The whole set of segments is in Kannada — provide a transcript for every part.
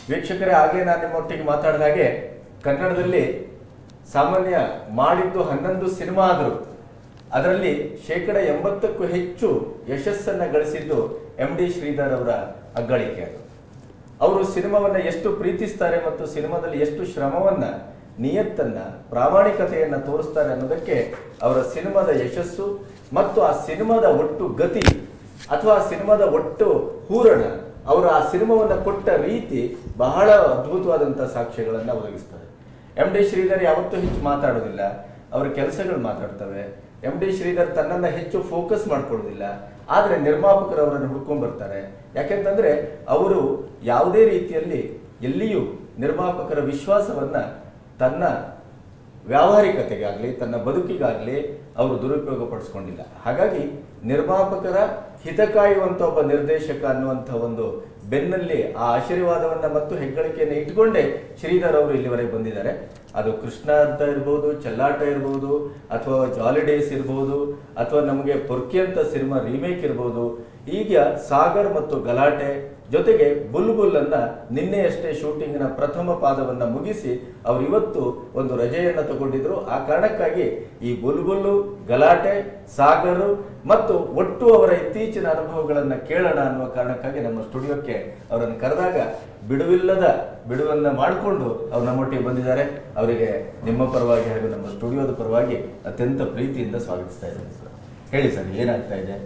ವೀಕ್ಷಕರೇ ಆಗಲೇ ನಾನು ನಿಮ್ಮೊಟ್ಟಿಗೆ ಮಾತಾಡಿದ ಹಾಗೆ ಕನ್ನಡದಲ್ಲಿ ಸಾಮಾನ್ಯ ಮಾಡಿದ್ದು ಹನ್ನೊಂದು ಸಿನಿಮಾ ಆದರೂ ಅದರಲ್ಲಿ ಶೇಕಡ ಎಂಬತ್ತಕ್ಕೂ ಹೆಚ್ಚು ಯಶಸ್ಸನ್ನ ಗಳಿಸಿದ್ದು ಎಂ ಡಿ ಶ್ರೀಧರ್ ಅವರ ಅಗ್ಗಳಿಕೆ ಅದು ಅವರು ಸಿನಿಮಾವನ್ನ ಎಷ್ಟು ಪ್ರೀತಿಸ್ತಾರೆ ಮತ್ತು ಸಿನಿಮಾದಲ್ಲಿ ಎಷ್ಟು ಶ್ರಮವನ್ನ ನಿಯತ್ತನ್ನ ಪ್ರಾಮಾಣಿಕತೆಯನ್ನ ತೋರಿಸ್ತಾರೆ ಅನ್ನೋದಕ್ಕೆ ಅವರ ಸಿನಿಮಾದ ಯಶಸ್ಸು ಮತ್ತು ಆ ಸಿನಿಮಾದ ಒಟ್ಟು ಗತಿ ಅಥವಾ ಆ ಸಿನಿಮಾದ ಒಟ್ಟು ಹೂರಣ ಅವರು ಆ ಸಿನಿಮಾವನ್ನ ಕೊಟ್ಟ ರೀತಿ ಬಹಳ ಅದ್ಭುತವಾದಂತಹ ಸಾಕ್ಷ್ಯಗಳನ್ನ ಒದಗಿಸ್ತಾರೆ ಎಂ ಡಿ ಶ್ರೀಧರ್ ಯಾವತ್ತೂ ಹೆಚ್ಚು ಮಾತಾಡೋದಿಲ್ಲ ಅವರ ಕೆಲಸಗಳು ಮಾತಾಡ್ತವೆ ಎಂ ಡಿ ಶ್ರೀಧರ್ ತನ್ನನ್ನ ಹೆಚ್ಚು ಫೋಕಸ್ ಮಾಡ್ಕೊಳ್ಳೋದಿಲ್ಲ ಆದ್ರೆ ನಿರ್ಮಾಪಕರು ಅವರನ್ನು ಹುಡ್ಕೊಂಡ್ ಬರ್ತಾರೆ ಯಾಕೆಂತಂದ್ರೆ ಅವರು ಯಾವುದೇ ರೀತಿಯಲ್ಲಿ ಎಲ್ಲಿಯೂ ನಿರ್ಮಾಪಕರ ವಿಶ್ವಾಸವನ್ನ ತನ್ನ ವ್ಯಾವಹಾರಿಕತೆಗಾಗ್ಲಿ ತನ್ನ ಬದುಕಿಗಾಗ್ಲಿ ಅವರು ದುರುಪಯೋಗ ಪಡಿಸ್ಕೊಂಡಿಲ್ಲ ಹಾಗಾಗಿ ನಿರ್ಮಾಪಕರ ಹಿತ ಕಾಯುವಂತ ಒಬ್ಬ ನಿರ್ದೇಶಕ ಅನ್ನುವಂಥ ಒಂದು ಬೆನ್ನಲ್ಲಿ ಆ ಆಶೀರ್ವಾದವನ್ನ ಮತ್ತು ಹೆಗ್ಗಳಿಕೆಯನ್ನು ಇಟ್ಕೊಂಡೇ ಶ್ರೀಧರ್ ಅವರು ಇಲ್ಲಿವರೆಗೆ ಬಂದಿದ್ದಾರೆ ಅದು ಕೃಷ್ಣ ಅಂತ ಇರ್ಬೋದು ಚೆಲ್ಲಾಟ ಇರ್ಬೋದು ಅಥವಾ ಜಾಲಿಡೇಸ್ ಇರ್ಬೋದು ಅಥವಾ ನಮಗೆ ಪೊರ್ಕಿ ಅಂತ ಸಿನಿಮಾ ರೀಮೇಕ್ ಇರ್ಬೋದು ಈಗ ಸಾಗರ್ ಮತ್ತು ಗಲಾಟೆ ಜೊತೆಗೆ ಬುಲ್ಬುಲ್ ಅನ್ನ ನಿನ್ನೆಯಷ್ಟೇ ಶೂಟಿಂಗ್ನ ಪ್ರಥಮ ಪಾದವನ್ನ ಮುಗಿಸಿ ಅವರು ಇವತ್ತು ಒಂದು ರಜೆಯನ್ನ ತಗೊಂಡಿದ್ರು ಆ ಕಾರಣಕ್ಕಾಗಿ ಈ ಬುಲ್ಬುಲ್ಲು ಗಲಾಟೆ ಸಾಗರು ಮತ್ತು ಒಟ್ಟು ಅವರ ಇತ್ತೀಚಿನ ಅನುಭವಗಳನ್ನ ಕೇಳೋಣ ಅನ್ನುವ ಕಾರಣಕ್ಕಾಗಿ ನಮ್ಮ ಸ್ಟುಡಿಯೋಕ್ಕೆ ಅವರನ್ನು ಕರೆದಾಗ ಬಿಡುವಿಲ್ಲದ ಬಿಡುವನ್ನ ಮಾಡಿಕೊಂಡು ಅವ್ರು ನಮ್ಮೊಟ್ಟಿಗೆ ಬಂದಿದ್ದಾರೆ ಅವರಿಗೆ ನಿಮ್ಮ ಪರವಾಗಿ ಹಾಗೂ ನಮ್ಮ ಸ್ಟುಡಿಯೋದ ಪರವಾಗಿ ಅತ್ಯಂತ ಪ್ರೀತಿಯಿಂದ ಸ್ವಾಗತಿಸ್ತಾ ಇದ್ದೇನೆ ಸರ್ ಹೇಳಿ ಸರ್ ಏನಾಗ್ತಾ ಇದೆ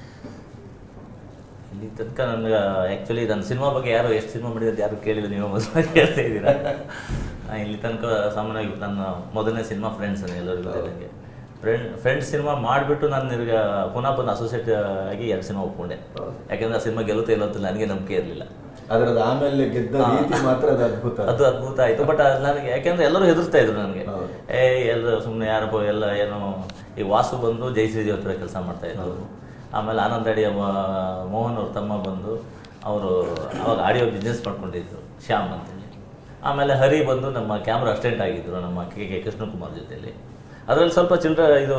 ಇಲ್ಲಿ ತನಕ ನನಗೆ ಆ್ಯಕ್ಚುಲಿ ನನ್ನ ಸಿನಿಮಾ ಬಗ್ಗೆ ಯಾರು ಎಷ್ಟು ಸಿನಿಮಾ ಮಾಡಿದ್ರೆ ಯಾರು ಕೇಳಿಲ್ಲ ನೀವು ಮೊದಲು ಕೇಳ್ತಾ ಇದ್ದೀರಾ ಆ, ಇಲ್ಲಿ ತನಕ ಸಾಮಾನ್ಯವಾಗಿ ನನ್ನ ಮೊದಲನೇ ಸಿನಿಮಾ ಫ್ರೆಂಡ್ಸ್ ಎಲ್ಲರಿಗೂ ಗೊತ್ತಿದ್ದಂಗೆ ಫ್ರೆಂಡ್ ಫ್ರೆಂಡ್ಸ್ ಸಿನಿಮಾ ಮಾಡಿಬಿಟ್ಟು ನಾನು ಈಗ ಪುನಃ ಬಂದು ಅಸೋಸಿಯೇಟ್ ಆಗಿ ಎರಡು ಸಿನಿಮಾ ಒಪ್ಕೊಂಡೆ ಯಾಕೆಂದ್ರೆ ಆ ಸಿನಿಮಾ ಗೆಲ್ಲುತ್ತೆ ಇಲ್ಲ ಅಂತ ನನಗೆ ನಂಬಿಕೆ ಇರಲಿಲ್ಲ ಅದರದ ಆಮೇಲೆ ಗೆದ್ದ ರೀತಿ ಮಾತ್ರ ಅದು ಅದ್ಭುತ ಅದು ಅದ್ಭುತ ಆಯ್ತು ಬಟ್ ನನಗೆ ಯಾಕೆಂದ್ರೆ ಎಲ್ಲರೂ ಹೆದರ್ತಾ ಇದ್ರು ನನಗೆ ಹೌದು. ಏ ಎಲ್ಲ ಸುಮ್ಮನೆ ಯಾರಪ್ಪ ಎಲ್ಲ ಏನೋ ಈ ವಾಸು ಬಂದು ಜಯಶ್ರೀದೇವ್ ಹತ್ರ ಕೆಲಸ ಮಾಡ್ತಾ ಇದ್ರು ಆಮೇಲೆ ಆನಂದ್ ಅಡಿಯ ಮ- ಮೋಹನ್ ಅವ್ರ ತಮ್ಮ ಬಂದು ಅವರು ಅವಾಗ ಆಡಿಯೋ ಬಿಸ್ನೆಸ್ ಮಾಡ್ಕೊಂಡಿದ್ರು ಶ್ಯಾಮ್ ಅಂತೇಳಿ ಆಮೇಲೆ ಹರಿ ಬಂದು ನಮ್ಮ ಕ್ಯಾಮ್ರಾ ಅಸಿಸ್ಟೆಂಟ್ ಆಗಿದ್ರು ನಮ್ಮ ಕೆ ಕೆ ಕೃಷ್ಣಕುಮಾರ್ ಜೊತೆಲಿ ಅದರಲ್ಲಿ ಸ್ವಲ್ಪ ಚಿಲ್ಡ್ರ ಇದು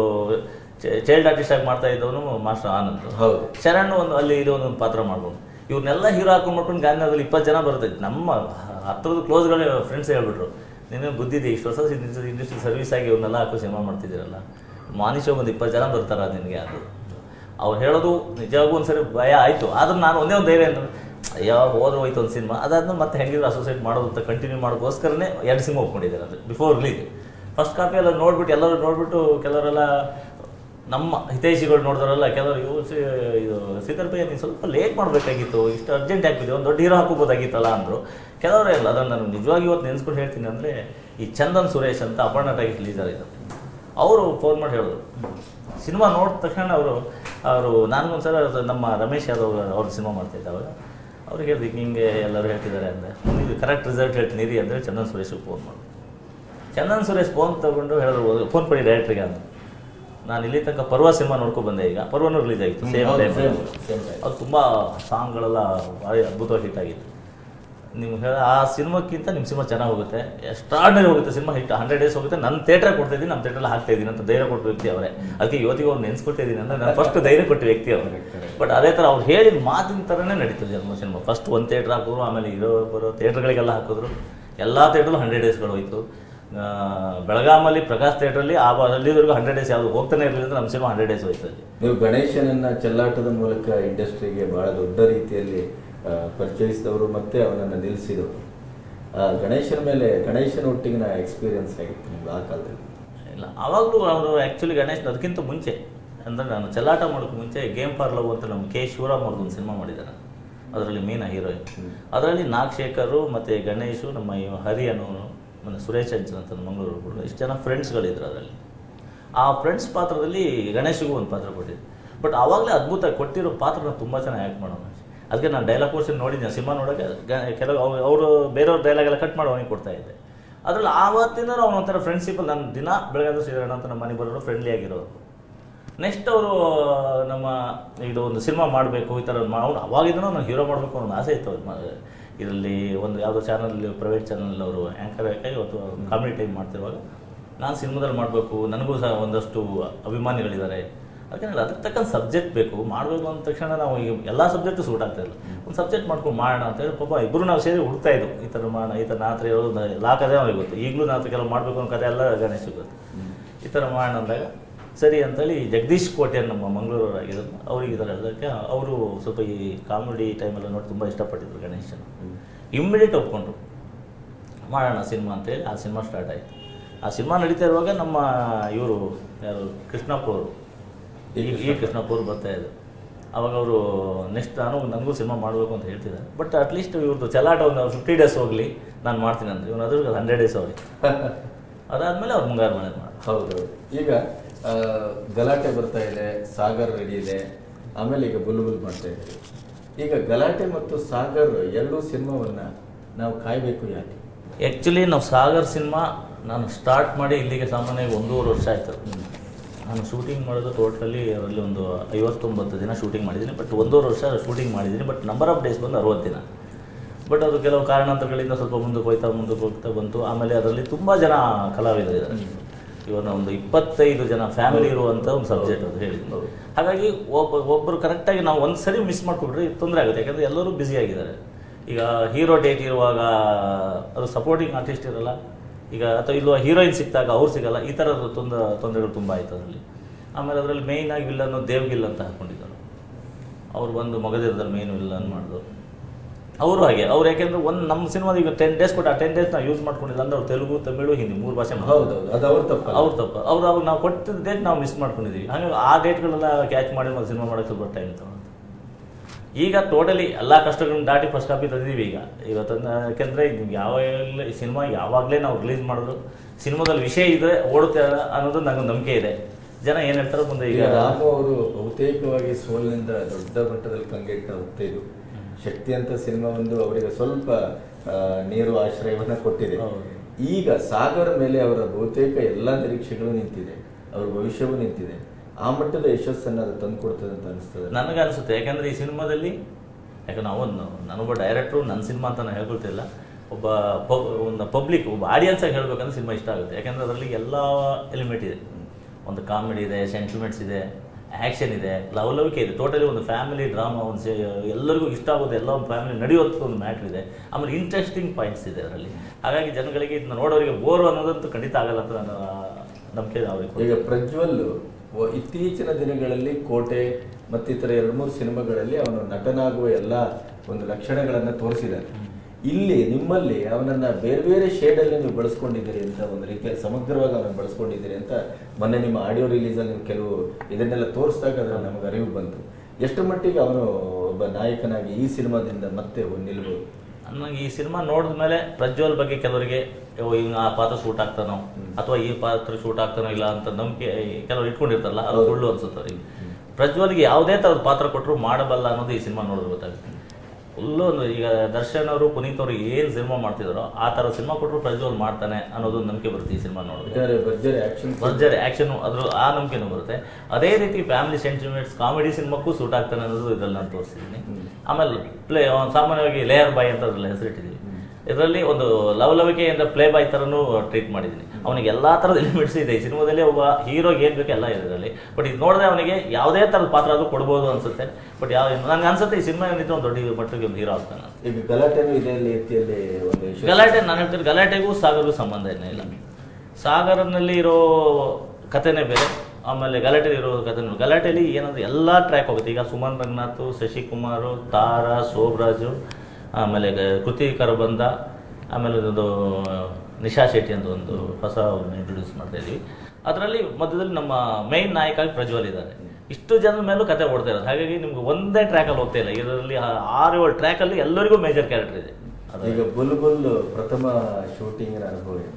ಚೈಲ್ಡ್ ಆರ್ಟಿಸ್ಟ್ ಆಗಿ ಮಾಡ್ತಾ ಇದ್ದವನು ಮಾಸ್ಟರ್ ಆನಂದ್ ಹೌದು. ಶರಣ್ ಒಂದು ಅಲ್ಲಿ ಇದು ಒಂದೊಂದು ಪಾತ್ರ ಮಾಡ್ಬೋದು ಇವ್ರನ್ನೆಲ್ಲ ಹೀರೋ ಹಾಕೊಂಡ್ಬಿಟ್ಟು ಗಾಂಧಿನಗರದಲ್ಲಿ ಇಪ್ಪತ್ತು ಜನ ಬರ್ತೈತೆ ನಮ್ಮ ಹತ್ರದ ಕ್ಲೋಸ್ಗಳೇ ಫ್ರೆಂಡ್ಸ್ ಹೇಳ್ಬಿಟ್ರು ನಿನಗೆ ಬುದ್ಧಿ ಇದೆ ಇಷ್ಟು ವರ್ಷ ಇಂಡಸ್ಟ್ರಿ ಸರ್ವಿಸ್ ಆಗಿ ಇವ್ರನ್ನೆಲ್ಲ ಹಾಕೋ ಸಿನಿಮಾ ಮಾಡ್ತಿದ್ದೀರಲ್ಲ ಮಾನಿಷ ಒಂದು ಇಪ್ಪತ್ತು ಜನ ಬರ್ತಾರ ನಿನಗೆ ಅದು ಅವ್ರು ಹೇಳೋದು ನಿಜವಾಗೂ ಒಂದ್ಸರಿ ಭಯ ಆಯಿತು ಆದ್ರೆ ನಾನು ಒಂದೇ ಒಂದು ಧೈರ್ಯ ಅಂತ ಯಾವಾಗ ಹೋದ್ರೆ ಹೋಯ್ತು ಒಂದು ಸಿನಿಮಾ ಅದಾದ್ಮೇಲೆ ಮತ್ತೆ ಹೆಂಗಿದ್ರು ಅಸೋಸಿಯೇಟ್ ಮಾಡೋದು ಅಂತ ಕಂಟಿನ್ಯೂ ಮಾಡೋಕ್ಕೋಸ್ಕರನೇ ಎರಡು ಸಿನಿಮಾ ಒಪ್ಕೊಂಡಿದ್ದಾರೆ ಅದು ಬಿಫೋರ್ ರಿಲೀಸ್ ಫಸ್ಟ್ ಕಾಪಿ ಎಲ್ಲ ನೋಡ್ಬಿಟ್ಟು ಎಲ್ಲರೂ ನೋಡ್ಬಿಟ್ಟು ಕೆಲವರೆಲ್ಲ ನಮ್ಮ ಹಿತೈಷಿಗಳು ನೋಡಿದ್ರಲ್ಲ ಕೆಲವರು ಇವು ಸಿ- ಇದು ಸೀತಾರ್ಪಯ್ಯ ನೀನು ಸ್ವಲ್ಪ ಲೇಟ್ ಮಾಡಬೇಕಾಗಿತ್ತು ಇಷ್ಟು ಅರ್ಜೆಂಟ್ ಆಗ್ಬಿದೆ ಒಂದು ದೊಡ್ಡ ಹೀರೋ ಹಾಕೋಬೋದಾಗಿತ್ತಲ್ಲ ಅಂದರು ಕೆಲವರು ಇಲ್ಲ ಅದನ್ನು ನಾನು ನಿಜವಾಗಿ ಇವತ್ತು ನೆನೆಸ್ಕೊಂಡು ಹೇಳ್ತೀನಿ ಅಂದರೆ ಈ ಚಂದನ್ ಸುರೇಶ್ ಅಂತ ಅಪರ್ಣಟಾಗಿ ರಿಲೀಸ್ ಆಗಿದ್ದಾರೆ ಅವರು ಫೋನ್ ಮಾಡಿ ಹೇಳಿದ್ರು ಸಿನಿಮಾ ನೋಡಿದ ತಕ್ಷಣ ಅವರು ಅವರು ನನಗೊಂದ್ಸಲ ನಮ್ಮ ರಮೇಶ್ ಯಾದವ್ ಅವ್ರ ಸಿನಿಮಾ ಮಾಡ್ತಿದ್ದೆ ಅವಾಗ ಅವ್ರಿಗೆ ಹೇಳಿದೆ ಹಿಂಗೆ ಎಲ್ಲರೂ ಹೇಳ್ತಿದ್ದಾರೆ ಅಂದರೆ ನೀವು ಕರೆಕ್ಟ್ ರಿಸಲ್ಟ್ ಹೇಳ್ತೀನಿ ರೀ ಅಂದರೆ ಚಂದನ್ ಸುರೇಶ್ಗೆ ಫೋನ್ ಮಾಡಿ ಚಂದನ್ ಸುರೇಶ್ ಫೋನ್ ತಗೊಂಡು ಹೇಳಿದ್ರು ಫೋನ್ ಕೊಡಿ ಡೈರೆಕ್ಟ್ರಿಗೆ ಅಂತ ನಾನು ಇಲ್ಲಿ ತನಕ ಪರ್ವ ಸಿನಿಮಾ ನೋಡ್ಕೊಂಡು ಬಂದೆ ಈಗ ಪರ್ವನೂ ರಿಲೀಸ್ ಆಗಿತ್ತು ಸೇಮ್ ಹೌದು, ಟೈಮ್ same, same time. ಅದು ತುಂಬ ಸಾಂಗ್ಗಳೆಲ್ಲ ಭಾರಿ ಅದ್ಭುತವಾಗಿ ಹಿಟ್ ಆಗಿತ್ತು ನಿಮ್ಗೆ ಹೇಳ ಆ ಸಿನಿಮಾಕ್ಕಿಂತ ನಿಮ್ಮ ಸಿನಿಮಾ ಚೆನ್ನಾಗಿ ಹೋಗುತ್ತೆ ಎಷ್ಟ್ರಾರ್ಡನರಿ ಹೋಗುತ್ತೆ ಸಿನಿಮಾ ಹಿಟ್ ಹಂಡ್ರೆಡ್ ಡೇಸ್ ಹೋಗುತ್ತೆ ನನ್ನ ಥಿಯೇಟ್ರ್ ಕೊಡ್ತಾ ಇದ್ದೀನಿ ನಮ್ಮ ಥಿಯೇಟ್ರಲ್ಲಿ ಹಾಕ್ತಾ ಇದ್ದೀನಿ ಅಂತ ಧೈರ್ಯ ಕೊಟ್ಟ ವ್ಯಕ್ತಿ ಅವರೇ ಅದಕ್ಕೆ ಇವತ್ತಿಗೆ ಅವ್ರು ನೆನ್ಸ್ಕೊಳ್ತಾ ಇದ್ದೀನಿ ಅಂದರೆ ನಾನು ಫಸ್ಟ್ ಧೈರ್ಯ ಕೊಟ್ಟ ವ್ಯಕ್ತಿ ಅವರು ಬಟ್ ಅದೇ ಥರ ಅವ್ರು ಹೇಳಿದ ಮಾತಿನ ಥರನೇ ನಡೀತದೆ ಜನ್ಮ ಸಿನಿಮಾ ಫಸ್ಟ್ ಒಂದು ಥಿಯೇಟ್ರ್ ಹಾಕಿದ್ರು ಆಮೇಲೆ ಇರೋ ಬರೋ ಥಿಯೇಟ್ರ್ಗಳಿಗೆಲ್ಲ ಹಾಕಿದ್ರು ಎಲ್ಲ ಥಿಯೇಟ್ರಲ್ಲೂ ಹಂಡ್ರೆಡ್ ಡೇಸ್ಗಳು ಹೋಯ್ತು ಆ, ಬೆಳಗಾಮಲ್ಲಿ ಪ್ರಕಾಶ್ ಥಿಯೇಟ್ರಲ್ಲಿ ಆ ಬ- ಅಲ್ಲಿವರೆಗೂ ಹಂಡ್ರೆಡ್ ಡೇಸ್ ಯಾವುದು ಹೋಗ್ತಾನೆ ಇರಲಿಲ್ಲ ನಮ್ಮ ಸಿನಿಮಾ ಹಂಡ್ರೆಡ್ ಡೇಸ್ ಹೋಯ್ತು ಅಲ್ಲಿ ನೀವು ಗಣೇಶನನ್ನ ಚೆಲ್ಲಾಟದ ಮೂಲಕ ಇಂಡಸ್ಟ್ರಿಗೆ ಬಹಳ ದೊಡ್ಡ ರೀತಿಯಲ್ಲಿ ಆ, ಪರಿಚಯಿಸಿದವರು ಮತ್ತೆ ಅವನನ್ನ ನಿಲ್ಲಿಸಿದವರು ಆ, ಗಣೇಶನ ಮೇಲೆ ಗಣೇಶನ ಒಟ್ಟಿಗಿನ ಎಕ್ಸ್ಪೀರಿಯನ್ಸ್ ಆಗಿತ್ತು ನಿಮ್ಗೆ ಆ ಕಾಲದಲ್ಲಿ ಇಲ್ಲ ಆವಾಗಲೂ ಅವರು ಆ್ಯಕ್ಚುಲಿ ಗಣೇಶ್ ಅದಕ್ಕಿಂತ ಮುಂಚೆ ಅಂದರೆ ನಾನು ಚೆಲ್ಲಾಟ ಮಾಡೋಕ್ಕೆ ಮುಂಚೆ ಗೇಮ್ ಫಾರ್ ಲವ್ ಅಂತ ನಮ್ಮ ಕೆ ಶಿವರಾಮ್ ಅವ್ರದ್ದು ಒಂದು ಸಿನಿಮಾ ಮಾಡಿದ್ದಾರೆ ಅದರಲ್ಲಿ ಮೀನಾ ಹೀರೋಯಿನ್ ಅದರಲ್ಲಿ ನಾಗಶೇಖರು ಮತ್ತು ಗಣೇಶು ನಮ್ಮ ಇವ ಹರಿ ಅನ್ನೋನು ಮತ್ತು ಸುರೇಶ್ ಅಂಚನ್ ಅಂತ ಮಂಗಳೂರು ಹುಡುಗ ಇಷ್ಟು ಜನ ಫ್ರೆಂಡ್ಸ್ಗಳಿದ್ರು ಅದರಲ್ಲಿ ಆ ಫ್ರೆಂಡ್ಸ್ ಪಾತ್ರದಲ್ಲಿ ಗಣೇಶಿಗೂ ಒಂದು ಪಾತ್ರ ಕೊಟ್ಟಿದ್ದೆ ಬಟ್ ಆವಾಗಲೇ ಅದ್ಭುತ ಕೊಟ್ಟಿರೋ ಪಾತ್ರನ ತುಂಬ ಚೆನ್ನಾಗಿ ಆ್ಯಕ್ಟ್ ಮಾಡೋಣ ಅದಕ್ಕೆ ನಾನು ಡೈಲಾಗ್ ಪೋರ್ಷನ್ ನೋಡಿದ್ದೆ ಸಿನಿಮಾ ನೋಡೋಕ್ಕೆ ಗ- ಕೆಲವು ಅವರು ಬೇರೆಯವ್ರ ಡೈಲಾಗ್ ಎಲ್ಲ ಕಟ್ ಮಾಡಿ ಅವನಿಗೆ ಕೊಡ್ತಾ ಇದ್ದೆ ಅದ್ರಲ್ಲಿ ಆವತ್ತಿಂದ ಅವ್ನು ಒಂಥರ ಫ್ರೆಂಡ್ಶಿಪ್ಪಲ್ಲಿ ನಾನು ದಿನ ಬೆಳಗ್ಗೆ ಶ್ರೀರಣ್ಣ ಅಂತ ನಮ್ಮ ಮನೆಗೆ ಬರೋರು ಫ್ರೆಂಡ್ಲಿ ಆಗಿರೋರು ನೆಕ್ಸ್ಟ್ ಅವರು ನಮ್ಮ ಇದು ಒಂದು ಸಿನಿಮಾ ಮಾಡಬೇಕು ಈ ಥರ ಅವ್ನು ಅವಾಗಿದ್ದನೂ ನಾನು ಹೀರೋ ಮಾಡಬೇಕು ಅನ್ನೋ ಒಂದು ಆಸೆ ಇತ್ತು ಅವ್ರು ಮಾ- ಇದರಲ್ಲಿ ಒಂದು ಯಾವುದೋ ಚಾನಲ್ ಪ್ರೈವೇಟ್ ಚಾನಲ್ ಅವರು ಆ್ಯಂಕರ್ ಆಗಿ ಇವತ್ತು ಕಾಮಿಡಿ ಟೈಮ್ ಮಾಡ್ತಿರುವಾಗ ನಾನು ಸಿನಿಮಾದಲ್ಲಿ ಮಾಡಬೇಕು ನನಗೂ ಸಹ ಒಂದಷ್ಟು ಅಭಿಮಾನಿಗಳಿದ್ದಾರೆ ಅದಕ್ಕೆ ಅದಕ್ಕೆ ತಕ್ಕಂಥ ಸಬ್ಜೆಕ್ಟ್ ಬೇಕು ಮಾಡಬೇಕು ಅಂದ ತಕ್ಷಣ ನಾವು ಈಗ ಎಲ್ಲ ಸಬ್ಜೆಕ್ಟು ಸೂಟ್ ಆಗ್ತಾ ಇಲ್ಲ ಒಂದು ಸಬ್ಜೆಕ್ಟ್ ಮಾಡ್ಕೊಂಡು ಮಾಡೋಣ ಅಂತ ಹೇಳಿ ಪಾಪ ಇಬ್ಬರು ನಾವು ಸೇರಿ ಹುಡ್ತಾ ಇದ್ವು ಈ ಥರ ಮಾಡೋಣ ಈ ಥರ ನಾತ್ರ ಇರೋದು ಲಾ ಕಥೆ ಅವ್ರಿಗೆ ಗೊತ್ತು ಈಗಲೂ ನಾತ್ರ ಕೆಲವು ಮಾಡಬೇಕು ಅನ್ನೋ ಕಥೆ ಎಲ್ಲ ಗಣೇಶ್ ಗೊತ್ತು ಈ ಥರ ಮಾಡೋಣ ಅಂದಾಗ ಸರಿ ಅಂತೇಳಿ ಜಗದೀಶ್ ಕೋಟೆ ನಮ್ಮ ಮಂಗಳೂರು ಆಗಿರೋದು ಅವ್ರಿಗೆ ಈ ಥರ ಹೇಳೋದಕ್ಕೆ ಅವರು ಸ್ವಲ್ಪ ಈ ಕಾಮಿಡಿ ಟೈಮೆಲ್ಲ ನೋಡಿ ತುಂಬ ಇಷ್ಟಪಟ್ಟಿದ್ರು ಗಣೇಶನ ಇಮ್ಮಿಡಿಯೇಟ್ ಒಪ್ಕೊಂಡ್ರು ಮಾಡೋಣ ಸಿನಿಮಾ ಅಂತೇಳಿ ಆ ಸಿನಿಮಾ ಸ್ಟಾರ್ಟ್ ಆಯಿತು ಆ ಸಿನಿಮಾ ನಡೀತಾ ಇರುವಾಗ ನಮ್ಮ ಇವರು ಯಾರು ಕೃಷ್ಣಪ್ಪ ಅವರು ಈ ಈ ಕೃಷ್ಣಪ್ಪ ಅವರು ಬರ್ತಾ ಇದ್ರು ಅವಾಗ ಅವರು ನೆಕ್ಸ್ಟ್ ನಾನು ನನಗೂ ಸಿನಿಮಾ ಮಾಡಬೇಕು ಅಂತ ಹೇಳ್ತಿದ್ದಾರೆ ಬಟ್ ಅಟ್ಲೀಸ್ಟ್ ಇವ್ರದ್ದು ಚಲಾಟ ಒಂದು ಫಿಫ್ಟಿ ಡೇಸ್ ಹೋಗಲಿ ನಾನು ಮಾಡ್ತೀನಿ ಅಂತ ಇವನು ಅದ್ರ ಹಂಡ್ರೆಡ್ ಡೇಸ್ ಹೋಗಿ ಅದಾದಮೇಲೆ ಅವ್ರು ಮುಂಗಾರು ಮನೆ ಮಾಡಿ ಹೌದೌದು ಈಗ ಆ, ಗಲಾಟೆ ಬರ್ತಾ ಇದೆ ಸಾಗರ್ ರೆಡಿ ಇದೆ ಆಮೇಲೆ ಈಗ ಬುಲ್ಬುಲ್ ಮಾಡ್ತಾ ಇದ್ದೀವಿ ಈಗ ಗಲಾಟೆ ಮತ್ತು ಸಾಗರ್ ಎರಡೂ ಸಿನಿಮಾವನ್ನ ನಾವು ಕಾಯ್ಬೇಕು ಯಾಕೆ ಆ್ಯಕ್ಚುಲಿ ನಾವು ಸಾಗರ್ ಸಿನಿಮಾ ನಾನು ಸ್ಟಾರ್ಟ್ ಮಾಡಿ ಇಲ್ಲಿಗೆ ಸಾಮಾನ್ಯವಾಗಿ ಒಂದೂವರೆ ವರ್ಷ ಆಯಿತು ನಾನು ಶೂಟಿಂಗ್ ಮಾಡೋದು ಟೋಟಲಿ ಅದರಲ್ಲಿ ಒಂದು ಐವತ್ತೊಂಬತ್ತು ದಿನ ಶೂಟಿಂಗ್ ಮಾಡಿದ್ದೀನಿ ಬಟ್ ಒಂದೂವರೆ ವರ್ಷ ಶೂಟಿಂಗ್ ಮಾಡಿದ್ದೀನಿ ಬಟ್ ನಂಬರ್ ಆಫ್ ಡೇಸ್ ಬಂದು ಅರವತ್ತು ದಿನ ಬಟ್ ಅದು ಕೆಲವು ಕಾರಣಾಂತರಗಳಿಂದ ಸ್ವಲ್ಪ ಮುಂದಕ್ಕೆ ಹೋಯ್ತಾ ಮುಂದಕ್ಕೆ ಹೋಗ್ತಾ ಬಂತು ಆಮೇಲೆ ಅದರಲ್ಲಿ ತುಂಬ ಜನ ಕಲಾವಿದರು ಇದ್ದಾರೆ ಇವನ್ನ ಒಂದು ಇಪ್ಪತ್ತೈದು ಜನ ಫ್ಯಾಮಿಲಿ ಇರುವಂಥ ಒಂದು ಸಬ್ಜೆಕ್ಟ್ ಅದು ಹೇಳಿದ್ದು ಹಾಗಾಗಿ ಒಬ್ಬ ಒಬ್ಬರು ಕರೆಕ್ಟಾಗಿ ನಾವು ಒಂದು ಸರಿ ಮಿಸ್ ಮಾಡ್ಕೊಂಡ್ರೆ ತೊಂದರೆ ಆಗುತ್ತೆ ಯಾಕಂದರೆ ಎಲ್ಲರೂ ಬ್ಯುಸಿ ಆಗಿದ್ದಾರೆ ಈಗ ಹೀರೋ ಡೇಟ್ ಇರುವಾಗ ಅದು ಸಪೋರ್ಟಿಂಗ್ ಆರ್ಟಿಸ್ಟ್ ಇರಲ್ಲ ಈಗ ಅಥವಾ ಇಲ್ವಾ ಹೀರೋಯಿನ್ ಸಿಕ್ಕಿದಾಗ ಅವ್ರು ಸಿಗಲ್ಲ ಈ ಥರದ ತೊಂದ ತೊಂದರೆಗಳು ತುಂಬ ಆಯ್ತು ಅದರಲ್ಲಿ ಆಮೇಲೆ ಅದರಲ್ಲಿ ಮೇಯ್ನ್ ಆಗಿ ವಿಲ್ಲನ್ನು ದೇವ್ಗಿಲ್ ಅಂತ ಹಾಕೊಂಡಿದ್ದಾರೆ ಅವ್ರು ಬಂದು ಮಗದಿರದಲ್ಲಿ ಮೇನ್ ವಿಲ್ಲನ್ ಮಾಡಿದ್ರು ಅವರು ಹಾಗೆ ಅವ್ರು ಯಾಕೆಂದ್ರೆ ಒಂದು ನಮ್ಮ ಸಿನಿಮಾದ ಈಗ ಟೆನ್ ಡೇಸ್ ಕೊಟ್ಟು ಆ ಟೆನ್ ಡೇಸ್ ನಾವು ಯೂಸ್ ಮಾಡ್ಕೊಂಡಿಲ್ಲ ಅಂದ್ರೆ ಅವ್ರು ತೆಲುಗು ತಮಿಳು ಹಿಂದಿ ಮೂರು ಭಾಷೆ ಹೌದೌದು ಅದು ಅವ್ರ ತಪ್ಪಲ್ಲ ಅವ್ರು ತಪ್ಪು ಅವ್ರು ಅವಾಗ ನಾವು ಕೊಟ್ಟಿದ್ದ ಡೇಟ್ ನಾವು ಮಿಸ್ ಮಾಡ್ಕೊಂಡಿದ್ದೀವಿ ಹಾಗಾಗಿ ಆ ಡೇಟ್ಗಳೆಲ್ಲ ಕ್ಯಾಚ್ ಮಾಡಿ ಮತ್ತೆ ಸಿನಿಮಾ ಮಾಡೋಕ್ಕೆ ಸ್ವಲ್ಪ ಟೈಮ್ ತಗೊಂಡು ಈಗ ಟೋಟಲಿ ಎಲ್ಲ ಕಷ್ಟಗಳನ್ನ ದಾಟಿ ಫಸ್ಟ್ ಕಾಪಿ ತಂದಿದ್ದೀವಿ ಈಗ ಇವತ್ತನ್ನ ಯಾಕೆಂದರೆ ನಿಮ್ಗೆ ಯಾವ ಸಿನಿಮಾ ಯಾವಾಗಲೇ ನಾವು ರಿಲೀಸ್ ಮಾಡಿದ್ರು ಸಿನಿಮಾದಲ್ಲಿ ವಿಷಯ ಇದ್ರೆ ಓಡುತ್ತೆ ಅನ್ನೋದು ನನಗೆ ನಂಬಿಕೆ ಇದೆ ಜನ ಏನು ಹೇಳ್ತಾರೋ ಮುಂದೆ ಈಗ ಈಗ ರಾಮು ಅವರು ಬಹುತೇಕವಾಗಿ ಸೋಲಿನಿಂದ ದೊಡ್ಡ ಮಟ್ಟದಲ್ಲಿ ಕಂಗೆಟ್ಟ ಹೋಗ್ತಾ ಇದ್ರು ಶಕ್ತಿ ಅಂತ ಸಿನಿಮಾ ಒಂದು ಅವರಿಗೆ ಸ್ವಲ್ಪ ಆ, ನೀರು ಆಶ್ರಯವನ್ನ ಕೊಟ್ಟಿದೆ ಹೌದು. ಈಗ ಸಾಗರ್ ಮೇಲೆ ಅವರ ಬಹುತೇಕ ಎಲ್ಲ ನಿರೀಕ್ಷೆಗಳು ನಿಂತಿದೆ ಅವ್ರ ಭವಿಷ್ಯವೂ ನಿಂತಿದೆ ಆ ಮಟ್ಟದ ಯಶಸ್ಸನ್ನ ಅದು ತಂದು ಕೊಡ್ತದೆ ಅಂತ ಅನಿಸ್ತದೆ ನನಗೆ ಅನಿಸುತ್ತೆ ಯಾಕಂದ್ರೆ ಈ ಸಿನಿಮಾದಲ್ಲಿ ಯಾಕಂದ್ರೆ ನಾವು ನಾನೊಬ್ಬ ಡೈರೆಕ್ಟ್ರು ನನ್ನ ಸಿನಿಮಾ ಅಂತ ನಾನು ಹೇಳ್ಕೊಳ್ತಿಲ್ಲ ಒಬ್ಬ ಪಬ್ ಒಂದು ಪಬ್ಲಿಕ್ ಒಬ್ಬ ಆಡಿಯನ್ಸ್ ಆಗಿ ಹೇಳ್ಬೇಕಂದ್ರೆ ಸಿನಿಮಾ ಇಷ್ಟ ಆಗುತ್ತೆ ಯಾಕಂದ್ರೆ ಅದರಲ್ಲಿ ಎಲ್ಲ ಎಲಿಮೆಂಟ್ ಇದೆ ಒಂದು ಕಾಮಿಡಿ ಇದೆ ಸೆಂಟಿಮೆಂಟ್ಸ್ ಇದೆ ಆ್ಯಕ್ಷನ್ ಇದೆ ಲವಲವಿಕೆ ಇದೆ ಟೋಟಲಿ ಒಂದು ಫ್ಯಾಮಿಲಿ ಡ್ರಾಮಾ ಒಂದು ಸೇ- ಎಲ್ಲರಿಗೂ ಇಷ್ಟ ಆಗೋದು ಎಲ್ಲ ಒಂದು ಫ್ಯಾಮಿಲಿ ನಡೆಯುವಂಥ ಒಂದು ಮ್ಯಾಟ್ರ್ ಇದೆ ಆಮೇಲೆ ಇಂಟ್ರೆಸ್ಟಿಂಗ್ ಪಾಯಿಂಟ್ಸ್ ಇದೆ ಅದರಲ್ಲಿ ಹಾಗಾಗಿ ಜನಗಳಿಗೆ ಇದನ್ನ ನೋಡೋರಿಗೆ ಬೋರು ಅನ್ನೋದಂತೂ ಖಂಡಿತ ಆಗಲ್ಲ ಅಂತ ನನ್ನ ನಂಬಿಕೆ ಅವ್ರಿಗೆ ಈಗ ಪ್ರಜ್ವಲ್ ವ- ಇತ್ತೀಚಿನ ದಿನಗಳಲ್ಲಿ ಕೋಟೆ ಮತ್ತಿತರ ಎರಡು ಮೂರು ಸಿನಿಮಾಗಳಲ್ಲಿ ಅವನು ನಟನಾಗುವ ಎಲ್ಲ ಒಂದು ಲಕ್ಷಣಗಳನ್ನ ತೋರಿಸಿದ್ದಾನೆ ಇಲ್ಲಿ ನಿಮ್ಮಲ್ಲಿ ಅವನನ್ನ ಬೇರೆ ಬೇರೆ ಶೇಡಲ್ಲಿ ನೀವು ಬಳಸ್ಕೊಂಡಿದ್ದೀರಿ ಅಂತ ಒಂದು ರೀತಿಯಲ್ಲಿ ಸಮಗ್ರವಾಗಿ ಅವನನ್ನು ಬಳಸ್ಕೊಂಡಿದ್ದೀರಿ ಅಂತ ಮೊನ್ನೆ ನಿಮ್ಮ ಆಡಿಯೋ ರಿಲೀಸಲ್ಲಿ ನೀವು ಕೆಲವು ಇದನ್ನೆಲ್ಲ ತೋರಿಸಿದಾಗ ಅದರ ನಮಗೆ ಅರಿವು ಬಂತು ಎಷ್ಟು ಮಟ್ಟಿಗೆ ಅವನು ಒಬ್ಬ ನಾಯಕನಾಗಿ ಈ ಸಿನಿಮಾದಿಂದ ಮತ್ತೆ ಒಂದು ನಿಲ್ಬೋದು ನನಗೆ ಈ ಸಿನಿಮಾ ನೋಡಿದ ಮೇಲೆ ಪ್ರಜ್ವಲ್ ಬಗ್ಗೆ ಕೆಲವರಿಗೆ ಓ, ಇವ್ನು ಆ ಪಾತ್ರ ಶೂಟ್ ಆಗ್ತಾನೋ ಅಥವಾ ಈ ಪಾತ್ರ ಶೂಟ್ ಆಗ್ತಾನೋ ಇಲ್ಲ ಅಂತ ನಂಬಿಕೆ ಕೆಲವರು ಇಟ್ಕೊಂಡಿರ್ತಾರಲ್ಲ ಅದು ಸುಳ್ಳು ಅನ್ಸುತ್ತೆ ಅವ್ರಿಗೆ ಪ್ರಜ್ವಲ್ಗೆ ಯಾವುದೇ ಥರದ ಪಾತ್ರ ಕೊಟ್ಟರು ಮಾಡಬಲ್ಲ ಅನ್ನೋದು ಈ ಸಿನಿಮಾ ನೋಡಿದ್ರೆ ಗೊತ್ತಾಗುತ್ತೆ ಫುಲ್ಲು ಒಂದು ಈಗ ದರ್ಶನ್ ಅವರು ಪುನೀತ್ ಅವರು ಏನು ಸಿನಿಮಾ ಮಾಡ್ತಿದಾರೋ ಆ ಥರ ಸಿನಿಮಾ ಕೊಟ್ಟರು ಪ್ರಜ್ವಲ್ ಮಾಡ್ತಾನೆ ಅನ್ನೋದು ನಂಬಿಕೆ ಬರುತ್ತೆ ಈ ಸಿನಿಮಾ ನೋಡಿದ್ರೆ ಯಾಕಂದ್ರೆ ಭರ್ಜರಿ ಆಕ್ಷನ್ ಭರ್ಜರಿ ಆ್ಯಕ್ಷನ್ ಅದ್ರ ಆ ನಂಬಿಕೆನೂ ಬರುತ್ತೆ ಅದೇ ರೀತಿ ಫ್ಯಾಮಿಲಿ ಸೆಂಟಿಮೆಂಟ್ಸ್ ಕಾಮಿಡಿ ಸಿನಿಮಾಕ್ಕೂ ಸೂಟ್ ಆಗ್ತಾನೆ ಅನ್ನೋದು ಇದರಲ್ಲಿ ನಾನು ತೋರಿಸಿದ್ದೀನಿ ಆಮೇಲೆ ಪ್ಲೇ ಸಾಮಾನ್ಯವಾಗಿ ಲೇಯರ್ ಬಾಯ್ ಅಂತ ಅದ್ರಲ್ಲಿ ಹೆಸರಿಟ್ಟಿದ್ದೀವಿ ಇದರಲ್ಲಿ ಒಂದು ಲವಲವಿಕೆಯಿಂದ ಪ್ಲೇ ಬಾಯ್ ಥರನೂ ಟ್ರೀಟ್ ಮಾಡಿದ್ದೀನಿ ಅವನಿಗೆ ಎಲ್ಲ ಥರದ ಎಲಿಮೆಂಟ್ಸ್ ಇದೆ ಈ ಸಿನಿಮಾದಲ್ಲಿ ಒಬ್ಬ ಹೀರೋಗೆ ಏನು ಬೇಕು ಎಲ್ಲ ಇದೆ ಇದರಲ್ಲಿ ಬಟ್ ಇದು ನೋಡಿದ್ರೆ ಅವನಿಗೆ ಯಾವುದೇ ಥರದ ಪಾತ್ರ ಅದು ಕೊಡ್ಬೋದು ಅನ್ಸುತ್ತೆ ಬಟ್ ಯಾವ ನನಗೆ ಅನ್ಸುತ್ತೆ ಈ ಸಿನಿಮಾ ಏನಿತ್ತು ಒಂದು ದೊಡ್ಡ ಮಟ್ಟಿಗೆ ಒಂದು ಹೀರೋ ಆಗ್ತಾನೆ ಅಂತ. ಈಗ ಗಲಾಟೆನೂ ಇದೇ ರೀತಿಯಲ್ಲಿ ಒಂದು ಯಶಸ್ಸು. ಗಲಾಟೆ ನಾನು ಹೇಳ್ತೀನಿ ಗಲಾಟೆಗೂ ಸಾಗರ್ಗೂ ಸಂಬಂಧ ಏನೇ ಇಲ್ಲ ಸಾಗರನಲ್ಲಿ ಇರೋ ಕಥೆನೇ ಬೇರೆ ಆಮೇಲೆ ಗಲಾಟೆ ಇರೋ ಕಥೆನೂ ಗಲಾಟೆಯಲ್ಲಿ ಏನಂದ್ರೆ ಎಲ್ಲ ಟ್ರ್ಯಾಕ್ ಹೋಗುತ್ತೆ ಈಗ ಸುಮನ್ ರಂಗನಾಥ್ ಶಶಿಕುಮಾರ್ ತಾರಾ ಶೋಭರಾಜು ಆಮೇಲೆ ಗ- ಕೃತಿ ಕರಬಂದ ಆಮೇಲೆ ಒಂದು ನಿಶಾ ಶೆಟ್ಟಿ ಅಂತ ಒಂದು ಹೊಸ ಇಂಟ್ರೊಡ್ಯೂಸ್ ಮಾಡ್ತಾ ಇದೀವಿ ಅದರಲ್ಲಿ ಮಧ್ಯದಲ್ಲಿ ನಮ್ಮ ಮೈನ್ ನಾಯಕ ಆಗಿ ಪ್ರಜ್ವಲ್ ಇದ್ದಾರೆ ಇಷ್ಟು ಜನದ ಮೇಲೂ ಕತೆ ಓಡ್ತಾ ಇರೋದು ಹಾಗಾಗಿ ನಿಮ್ಗೆ ಒಂದೇ ಟ್ರ್ಯಾಕಲ್ಲಿ ಹೋಗ್ತಾ ಇಲ್ಲ ಇದರಲ್ಲಿ ಆ- ಆರು ಏಳು ಟ್ರ್ಯಾಕಲ್ಲಿ ಎಲ್ಲರಿಗೂ ಮೇಜರ್ ಕ್ಯಾರೆಕ್ಟರ್ ಇದೆ ಅದು ಈಗ ಬುಲ್ಬುಲ್ ಪ್ರಥಮ ಶೂಟಿಂಗಿನ ಅನುಭವ ಏನು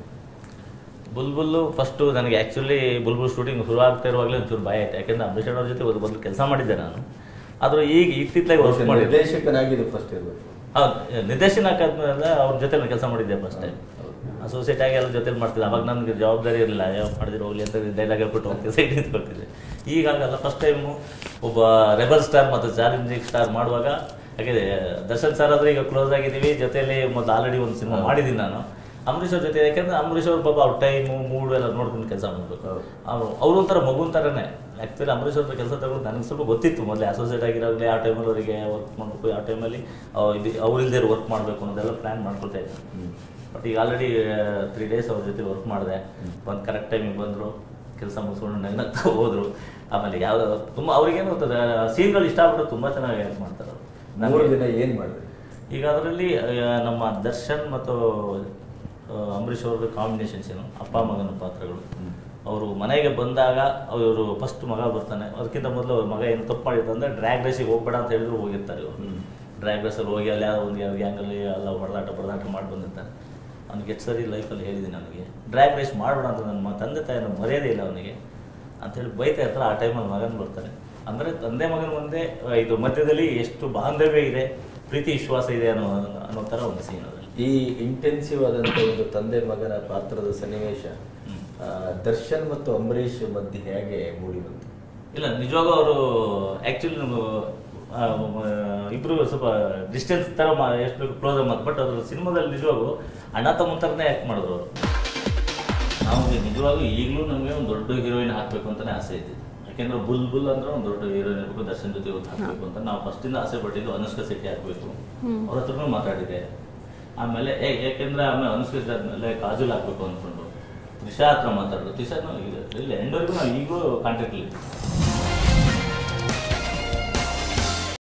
ಬುಲ್ಬುಲ್ಲು ಫಸ್ಟು ನನಗೆ ಆ್ಯಕ್ಚುಲಿ ಬುಲ್ಬುಲ್ ಶೂಟಿಂಗ್ ಶುರು ಆಗ್ತಾ ಇರುವಾಗಲೇ ಒಂಚೂರು ಭಯ ಆಯ್ತು ಯಾಕೆಂದ್ರೆ ಅಂಬರೀಷ್ ಅವ್ರ ಜೊತೆ ಒಂದು ಮೊದಲು ಕೆಲಸ ಮಾಡಿದ್ದೆ ನಾನು ಆದರೂ ಈಗ ಇತ್ತಿತ್ತಲಾಗಿ ವರ್ಕ್ ಬಹುಶಃ ಮಾಡಿದ್ದೆ ನಿರ್ದೇಶಕನಾಗಿ ಇದು ಫಸ್ಟ್ ಇರಬೇಕು ಹೌದು ನಿರ್ದೇಶನ ಆದ್ಮೇಲೆ ಅವ್ರ ಜೊತೆ ನಾನು ಕೆಲಸ ಮಾಡಿದ್ದೆ ಫಸ್ಟ್ ಟೈಮ್ ಅಸೋಸಿಯೇಟ್ ಆಗಿ ಎಲ್ಲ ಜೊತೆ ಮಾಡ್ತಿದ್ದೆ ಅವಾಗ ನನಗೆ ಜವಾಬ್ದಾರಿ ಇರಲಿಲ್ಲ ಯಾವ ಮಾಡಿದ್ರೆ ಹೋಗ್ಲಿ ಅಂತ ಡೈಲಾಗ್ ಹೇಳ್ಬಿಟ್ಟು ಹೋಗ್ತಿದ್ದೆ ಸೈಡ್ ನಿಂತ್ಕೊಳ್ತಿದ್ದೆ ಈಗ ಆಗಲ್ಲ ಫಸ್ಟ್ ಟೈಮು ಒಬ್ಬ ರೆಬಲ್ ಸ್ಟಾರ್ ಮತ್ತು ಚಾಲೆಂಜಿಂಗ್ ಸ್ಟಾರ್ ಮಾಡುವಾಗ ಹಾಗೆ ದರ್ಶನ್ ಸರ್ ಆದ್ರೆ ಈಗ ಕ್ಲೋಸ್ ಆಗಿದ್ದೀವಿ ಜೊತೆಯಲ್ಲಿ ಮೊದಲು ಆಲ್ರೆಡಿ ಒಂದು ಸಿನಿಮಾ ಮಾಡಿದ್ದೀನಿ ನಾನು ಅಂಬರೀಷ್ ಅವ್ರ ಜೊತೆ ಯಾಕಂದ್ರೆ ಅಂಬರೀಷ್ ಅವ್ರ ಪಾಪ ಅವ್ರ ಟೈಮು ಮೂಡು ಎಲ್ಲ ನೋಡ್ಕೊಂಡು ಕೆಲಸ ಮಾಡಬೇಕು ಹೌದು. ಅವ್ರು ಅವ್ರು ಒಂಥರ ಮಗುನ್ ಥರನೇ ಆ್ಯಕ್ಚುಲಿ ಅಂಬರೀಷ್ ಅವ್ರ ಕೆಲಸ ತಗೊಂಡು ನನಗೆ ಸ್ವಲ್ಪ ಗೊತ್ತಿತ್ತು ಮೊದಲೇ ಅಸೋಸಿಯೇಟ್ ಆಗಿರೋಗ್ಲೇ ಆ ಟೈಮಲ್ಲಿ ಅವರಿಗೆ ವರ್ಕ್ ಮಾಡಬೇಕು ಆ ಟೈಮಲ್ಲಿ ಇದು ಅವ್ರಿಲ್ದೇ ವರ್ಕ್ ಮಾಡಬೇಕು ಅನ್ನೋದೆಲ್ಲ ಪ್ಲ್ಯಾನ್ ಮಾಡ್ಕೊಳ್ತಾ ಇದ್ದೆ ಬಟ್ ಈಗ ಆಲ್ರೆಡಿ ತ್ರೀ ಡೇಸ್ ಅವ್ರ ಜೊತೆ ವರ್ಕ್ ಮಾಡಿದೆ ಬಂದು ಕರೆಕ್ಟ್ ಟೈಮಿಗೆ ಬಂದರು ಕೆಲಸ ಮುಗಿಸ್ಕೊಂಡು ನಗ್ನಗ್ತಾ ಹೋದ್ರು ಆಮೇಲೆ ಯಾವ ತುಂಬ ಅವ್ರಿಗೇನು ಗೊತ್ತದೆ ಸೀನ್ಗಳು ಇಷ್ಟ ಆಗ್ಬಿಟ್ಟು ತುಂಬ ಚೆನ್ನಾಗಿ ಆ್ಯಕ್ಟ್ ಮಾಡ್ತಾರೆ ಅವ್ರು. ಮೂರು ನಮ್ಗೆ- ದಿನ ಏನ್ ಮಾಡಿದ್ರಿ ಈಗ ಅದರಲ್ಲಿ ನಮ್ಮ ದರ್ಶನ್ ಮತ್ತು ಆ, ಅಂಬರೀಷ್ ಅವ್ರ ಕಾಂಬಿನೇಷನ್ಸ್ ಏನು ಅಪ್ಪ ಮಗನ ಪಾತ್ರಗಳು ಅವರು ಮನೆಗೆ ಬಂದಾಗ ಅವರು ಫಸ್ಟ್ ಮಗ ಬರ್ತಾನೆ ಅದಕ್ಕಿಂತ ಮೊದಲು ಅವ್ರ ಮಗ ಏನು ತಪ್ಪು ಮಾಡಿರ್ತಾರೆ ಅಂದರೆ ಡ್ರ್ಯಾಗ್ ರೇಸಿಗೆ ಹೋಗ್ಬೇಡ ಅಂತ ಹೇಳಿದ್ರು ಹೋಗಿರ್ತಾರೆ ಇವರು ಹ್ಮ್. ಡ್ರ್ಯಾಗ್ ರೇಸಲ್ಲಿ ಹೋಗಿ ಅಲ್ಲಿ ಯಾವ ಒಂದು ಗ್ಯಾಂಗಲ್ಲಿ ಎಲ್ಲ ಹೊಡೆದಾಟ ಬಡದಾಟ ಮಾಡಿ ಬಂದಿರ್ತಾನೆ ಅವ್ನಿಗೆ ಎಷ್ಟು ಸರಿ ಲೈಫಲ್ಲಿ ಹೇಳಿದ್ದೀನಿ ನನಗೆ ಡ್ರ್ಯಾಗ್ ರೇಸ್ ಮಾಡಬೇಡ ಅಂತ ನನ್ನ ಮ- ತಂದೆ ತಾಯಿನ ಮರ್ಯಾದೆ ಇಲ್ಲ ಅವನಿಗೆ ಅಂತೇಳಿ ಬೈತಾ ಇರ್ತಾರೆ ಆ ಟೈಮಲ್ಲಿ ಮಗನ ಬರ್ತಾನೆ ಅಂದರೆ ತಂದೆ ಮಗನ ಮುಂದೆ ಆ, ಇದು ಮಧ್ಯದಲ್ಲಿ ಎಷ್ಟು ಬಾಂಧವ್ಯ ಇದೆ ಪ್ರೀತಿ ವಿಶ್ವಾಸ ಇದೆ ಅನ್ನೋ ಅನ್ನೋ ಥರ ಒಂದು ಸೀನ್ ಅದರಲ್ಲಿ ಈ ಇಂಟೆನ್ಸಿವ್ ಆದಂತ ಒಂದು ತಂದೆ ಮಗನ ಪಾತ್ರದ ಸನ್ನಿವೇಶ ಹ್ಮ್. ಆ, ದರ್ಶನ್ ಮತ್ತು ಅಂಬರೀಷ್ ಮಧ್ಯೆ ಹೇಗೆ ಮೂಡಿ ಬಂತು ಇಲ್ಲ ನಿಜವಾಗೂ ಅವರು ಆ್ಯಕ್ಚುಲಿ ನಮ್ಮ ಆ, ಮ- ಇಬ್ರು ಸ್ವಲ್ಪ ಡಿಸ್ಟೆನ್ಸ್ ಥರ ಮಾ ಎಷ್ಟು ಬೇಕು ಕ್ಲೋಸ್ ಮಾತು ಬಟ್ ಅದ್ರ ಸಿನಿಮಾದಲ್ಲಿ ನಿಜವಾಗೂ ಅಣ್ಣ ತಮ್ಮ ಥರನೇ ಆ್ಯಕ್ಟ್ ಮಾಡಿದ್ರು ಅವರು ನಾವು ನಿಜವಾಗೂ ಈಗಲೂ ನಮಗೆ ಒಂದು ದೊಡ್ಡ ಹೀರೋಯಿನ್ ಹಾಕಬೇಕು ಅಂತಲೇ ಆಸೆ ಇದೆ ಯಾಕೆಂದ್ರೆ ಬುಲ್ ಬುಲ್ ಅಂದ್ರೆ ಒಂದು ದೊಡ್ಡ ಹೀರೋಯಿನ್ ಇರಬೇಕು ದರ್ಶನ್ ಜೊತೆ ಒಂದು ಹಾಕಬೇಕು ಅಂತ ನಾವು ಫಸ್ಟಿಂದ ಆಸೆ ಪಟ್ಟಿದ್ದು ಅನುಷ್ಕಾ ಶೆಟ್ಟಿ ಹಾಕಬೇಕು ಅವ್ರ ಹತ್ರನೂ ಮಾತಾಡಿದೆ ಆಮೇಲೆ ಏ ಯಾಕೆಂದ್ರೆ ಆಮೇಲೆ ಅನುಷ್ಕಾ ಶೆಟ್ಟಿ ಆದ್ಮೇಲೆ ಕಾಜಲ್ ಹಾಕಬೇಕು ಅಂದ್ಕೊಂಡು ತ್ರಿಷಾ ಹತ್ರ ಮಾತಾಡಿದ್ರು ತ್ರಿಷಾನು ಇಲ್ಲ ಎಂಡವರೆಗೂ ನಾವು ಈಗಲೂ ಕಾಂಟ್ಯಾಕ್ಟ್ ಇದ್ದೀವಿ